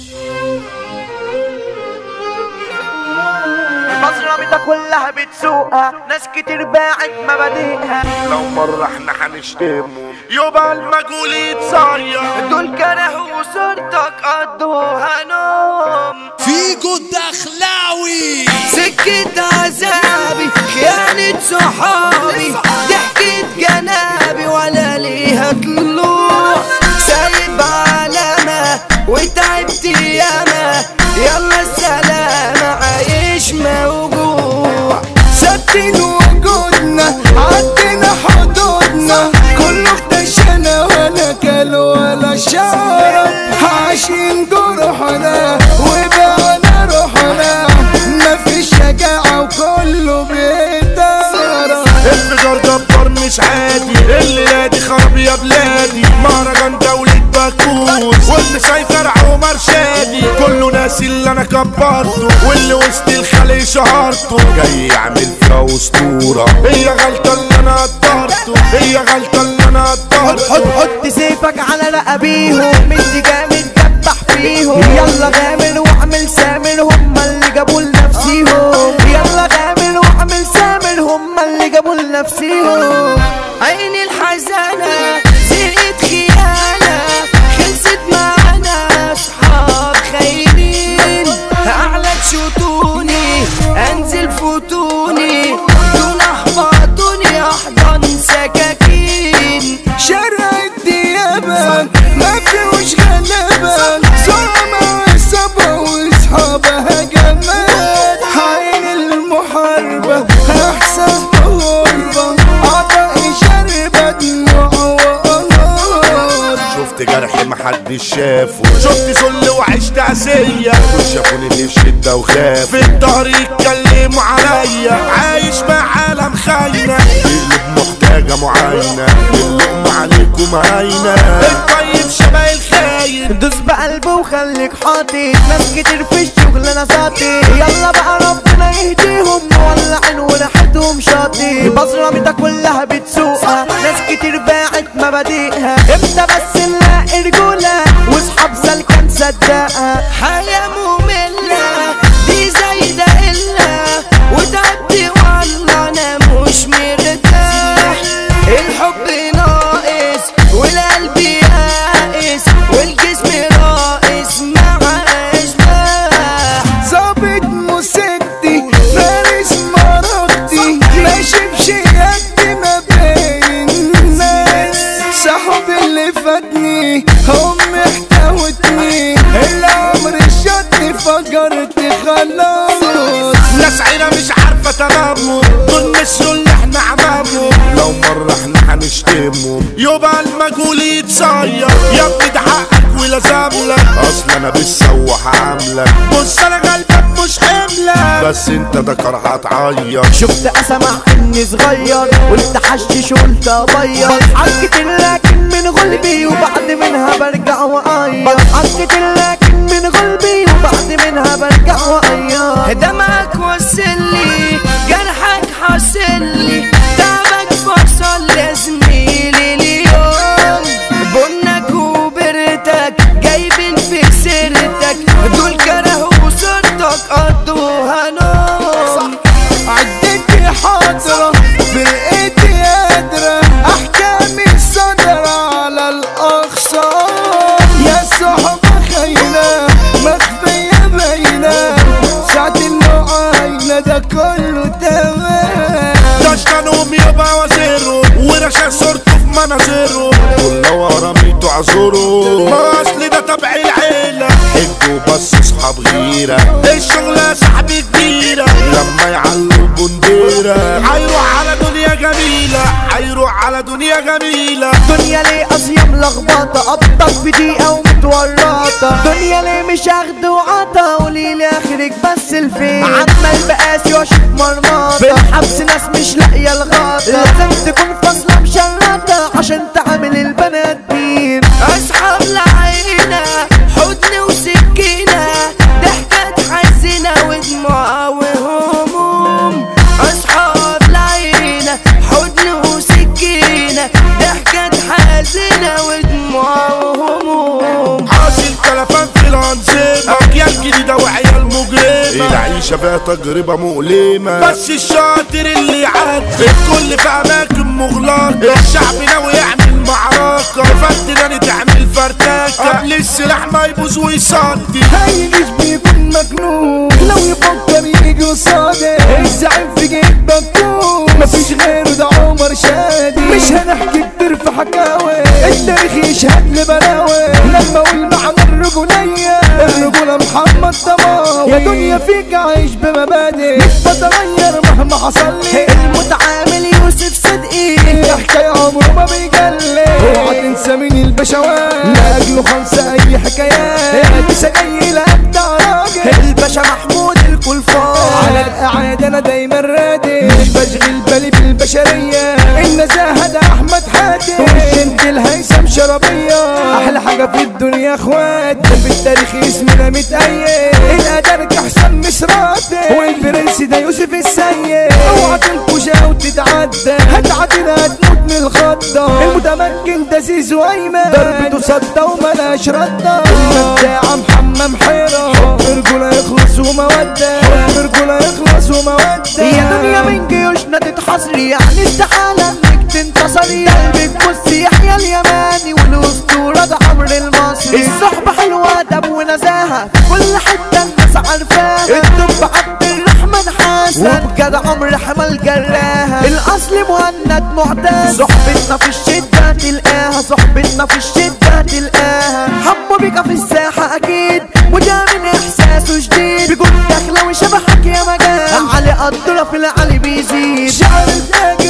المزرمة كلها بتسوقها ناس كتير باعت مبادئها لو مرة احنا هنشتمه يبقى المجهول يتصير دول كرهوا صورتك قضوها نوم فيجو الدخلاوي سكة عذابي خيانة صحابي ضحكة جنابي ولا ليها طلوع سايب علامة وتعبت ياما يلا السلامة عايش موجوع ثابتين وجودنا عدينا حدودنا كله اختشنا ولا كل ولا شرب عايشين جروحنا وبعنا روحنا مفيش شجاعة وكله بيتضرب انفجار جبار مش عادي الليلة دي خرب يا بلادي مهرجان دولة باكوس واللي سيطر عمر شادي كله ناس اللي انا كبرته واللي وسط الخلق شهرته جاي يعمل فيها اسطورة هي غلطة اللي انا قدرته هي غلطة اللي انا حط قدرته حط سيفك على رقبيهم مدي جامد دبح فيهم يلا غامر واعمل سامر هم اللي جابوا لنفسيهم يلا غامر واعمل سامر هم اللي جابوا لنفسيهم عين الحزانة زهقت خيانة خلصت معانا اصحاب خاينين اعلى تشوتوني انزل فوتوني دون احبطوني احضن سكاكين شارع الديابة ما فيهوش غلبة صعبة وصبا واصحابها جمال عين المحاربة احساس بغربة اعضائي شاربة دموع وقهار شفت جرح محدش شافه شفت ذل وعشت عسية وشافوني اللي في شدة وخاف في الظهر يتكلموا عليا عايش مع عالم خاينة اللي محتاجة معاينة اللقمة عليكم هاينة الطيب شبه الخاين دوس بقلبه وخليك حاطط ناس كتير في الشغل انا ساطي يلا بقى ربنا يهديهم مولعين وريحتهم شاطي البصرة كلها بتسوقها ناس كتير باعت مبادئها امتى بس نلاقي رجولة واصحاب سالكة مصدقها حياة مملة دي زايدة إلا وتعبت والله أنا مش مرتاح الحب ناقص والقلب يائس والجسم راقص مع أشباح ظابط مسدي فارس مرضي ماشي بشياكتي ما بين الناس صاحب اللي فاتني هم احتوتني العمر شدني فجرت خلاص ناس عينة مش عارفة تناموا دول نسيوا اللي احنا عمامه لو مرة احنا هنشتمهم يبقى المجهول يتصير يا ابني ده حقك ولازم لك اصل انا بتسوح عاملك بص انا غلبان مش حملك بس انت ذكر هتعيط شفت اسمع اني صغير قلت حشش قلت ابيض بضحك كتير لكن من غلبي وبعد منها برجع واعيط بضحك كتير لكن من غلبي وبعد منها برجع واعيط دمعك وصل لي جرحك حاصل لي تعبك فصل يا زميلي اليوم بنك وبرتك جايبين في سيرتك دول كرهوا صورتك قضوها نوم عدتي حاضرة فرقتي قادرة أحكامي صادرة على الأخصام يا صحبة خاينة مخفية باينة ساعة المعاينة ده كله تمام دشتنهم يبقى وزيرهم ورشا صورته في مناظرهم كل ورا ميتوا اعذروا ما اصل ده تبع العيلة حبوا بس اصحاب غيرة الشغلة يا صاحبي كبيرة لما يعلوا بنديرة هيروح على دنيا جميلة هيروح على دنيا جميلة دنيا ليه قاسية ملخبطة قبضك بدقيقة ومتورطة دنيا ليه مش اخد وعطا قوليلي اخرك بس الفين عمال بقاسي واشوف مرمطة في الحبس ناس مش لاقية الغطا لازم تكون فاصلة مشرطة عشان تعمل البنات مين اصحاب لعينة حضن وسكينة ضحكات حزينة ودموع وهموم اصحاب لعينة حضن وسكينة ضحكات حزينة ودموع وهموم حاصل تلفان في الانظير عايشة فيها تجربة مؤلمة بس الشاطر اللي يعدي الكل في أماكن مغلقة الشعب ناوي يعمل معركة فتناني تعمل فرتاكة قبل السلاح ما يبوظ ويصدي هيجيش بيكون مجنون لو يفكر يجي قصادي الزعيم في جيب مكتوب مفيش غيره ده عمر شادي مش هنحكي كتير في حكاوي التاريخ يشهد لبلاوي لما اقول معنى الرجولية الرجولة محمد ضمان يا دنيا فيك عايش بمبادئ مش بتغير مهما حصل لي المتعامل يوسف صدقي حكاية عمره ما بيجلي اوعى تنسى مين البشوات لاجله خمسة اي حكايات لسه جاي لك ده راجل الباشا محمود الكلفان على القعاد انا دايما رادي مش بشغل بالي بالبشرية النزاهة ده احمد حاتم والشنت الهيثم شرابية احلى حاجة في الدنيا اخوات ده في التاريخ اسمنا متأيد الادارك احسن مش راتب والبرنس ده يوسف السيد اوعى تنكش او تتعدى هتعدينا هتموت من الخضة المتمكن ده زيزو ايمن ضربته صدى وملاش ردة المبدع محمد حيرة حب رجولة يخلص ومودة حب رجولة يخلص ومودة يا دنيا من جيوشنا تتحصري يعني استحالة انك تنتصري قلبك بص يحيى اليماني والاسطورة ده عمرو المصري الصحبة حلوة ادب ونزاهة في كل حتة الناس عارفاها الدب عبد الرحمن حسن وبجد عمرو حمل جراها الاصل مهند معتز صحبتنا في الشدة تلقاها صحبتنا في الشدة تلقاها حمو بيك في الساحة اكيد وده من احساسه جديد بيكون داخله وشبحك يا مجال علي قدرة في العلي بيزيد شعر الفاجر